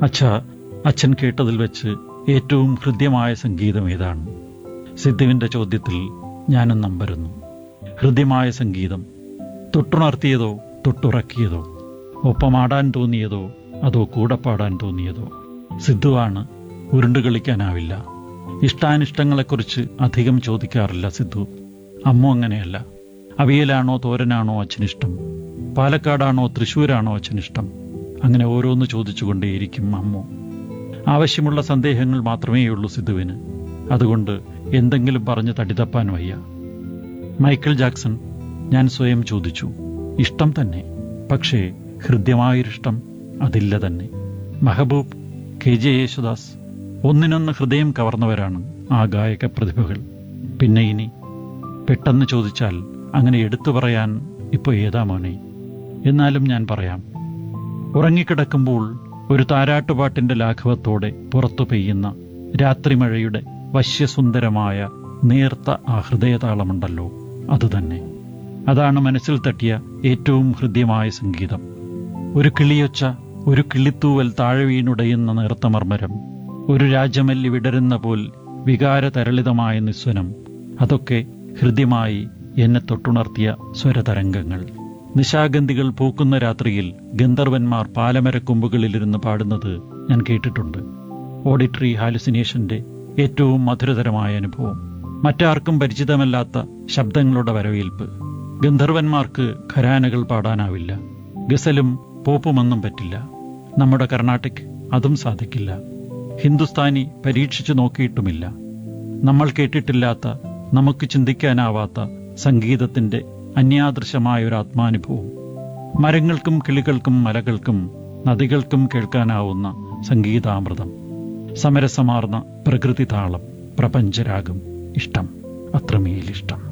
അച്ഛ അച്ഛൻ കേട്ടതിൽ വെച്ച് ഏറ്റവും ഹൃദ്യമായ സംഗീതം ഏതാണ് സിദ്ധുവിന്റെ ചോദ്യത്തിൽ ഞാനും നമ്പരുന്നു ഹൃദ്യമായ സംഗീതം തൊട്ടുണർത്തിയതോ തൊട്ടുറക്കിയതോ ഒപ്പമാടാൻ തോന്നിയതോ അതോ കൂടെ പാടാൻ തോന്നിയതോ സിദ്ധുവാണ് ഉരുണ്ടുകളിക്കാനാവില്ല ഇഷ്ടാനിഷ്ടങ്ങളെക്കുറിച്ച് അധികം ചോദിക്കാറില്ല സിദ്ധു അമ്മു അങ്ങനെയല്ല അവിയലാണോ തോരനാണോ അച്ഛനിഷ്ടം പാലക്കാടാണോ തൃശ്ശൂരാണോ അച്ഛനിഷ്ടം അങ്ങനെ ഓരോന്ന് ചോദിച്ചുകൊണ്ടേയിരിക്കും അമ്മു ആവശ്യമുള്ള സന്ദേഹങ്ങൾ മാത്രമേയുള്ളൂ സിദ്ധുവിന് അതുകൊണ്ട് എന്തെങ്കിലും പറഞ്ഞ് തടിതപ്പാൻ വയ്യ മൈക്കിൾ ജാക്സൺ ഞാൻ സ്വയം ചോദിച്ചു ഇഷ്ടം തന്നെ പക്ഷേ ഹൃദ്യമായൊരിഷ്ടം അതില്ല തന്നെ മെഹബൂബ് കെ ജെ യേശുദാസ് ഒന്നിനൊന്ന് ഹൃദയം കവർന്നവരാണ് ആ ഗായക പ്രതിഭകൾ പിന്നെ ഇനി പെട്ടെന്ന് ചോദിച്ചാൽ അങ്ങനെ എടുത്തു പറയാൻ ഇപ്പോൾ ഏതാ മോനെ എന്നാലും ഞാൻ പറയാം ഉറങ്ങിക്കിടക്കുമ്പോൾ ഒരു താരാട്ടുപാട്ടിന്റെ ലാഘവത്തോടെ പുറത്തു പെയ്യുന്ന രാത്രിമഴയുടെ വശ്യസുന്ദരമായ നേർത്ത ആ ഹൃദയതാളമുണ്ടല്ലോ അതുതന്നെ അതാണ് മനസ്സിൽ തട്ടിയ ഏറ്റവും ഹൃദ്യമായ സംഗീതം ഒരു കിളിയൊച്ച ഒരു കിളിത്തൂവൽ താഴെ വീണുടയുന്ന നേർത്ത മർമ്മരം ഒരു രാജമല്ലി വിടരുന്ന പോൽ വികാരതരളിതമായ നിസ്വനം അതൊക്കെ ഹൃദ്യമായി എന്നെ തൊട്ടുണർത്തിയ സ്വരതരംഗങ്ങൾ നിശാഗന്ധികൾ പൂക്കുന്ന രാത്രിയിൽ ഗന്ധർവന്മാർ പാലമരക്കൊമ്പുകളിലിരുന്ന് പാടുന്നത് ഞാൻ കേട്ടിട്ടുണ്ട് ഓഡിറ്ററി ഹാലുസിനേഷന്റെ ഏറ്റവും മധുരതരമായ അനുഭവം മറ്റാർക്കും പരിചിതമല്ലാത്ത ശബ്ദങ്ങളുടെ വരവേൽപ്പ് ഗന്ധർവന്മാർക്ക് ഖരാനകൾ പാടാനാവില്ല ഗസലും പോപ്പുമൊന്നും പറ്റില്ല നമ്മുടെ കർണാട്ടിക് അതും സാധിക്കില്ല ഹിന്ദുസ്ഥാനി പരീക്ഷിച്ചു നോക്കിയിട്ടുമില്ല നമ്മൾ കേട്ടിട്ടില്ലാത്ത നമുക്ക് ചിന്തിക്കാനാവാത്ത സംഗീതത്തിന്റെ അന്യാദൃശമായ ഒരു ആത്മാനുഭവം മരങ്ങൾക്കും കിളികൾക്കും മലകൾക്കും നദികൾക്കും കേൾക്കാനാവുന്ന സംഗീതാമൃതം സമരസമാർന്ന പ്രകൃതി താളം പ്രപഞ്ചരാഗം ഇഷ്ടം അത്രമേലിഷ്ടം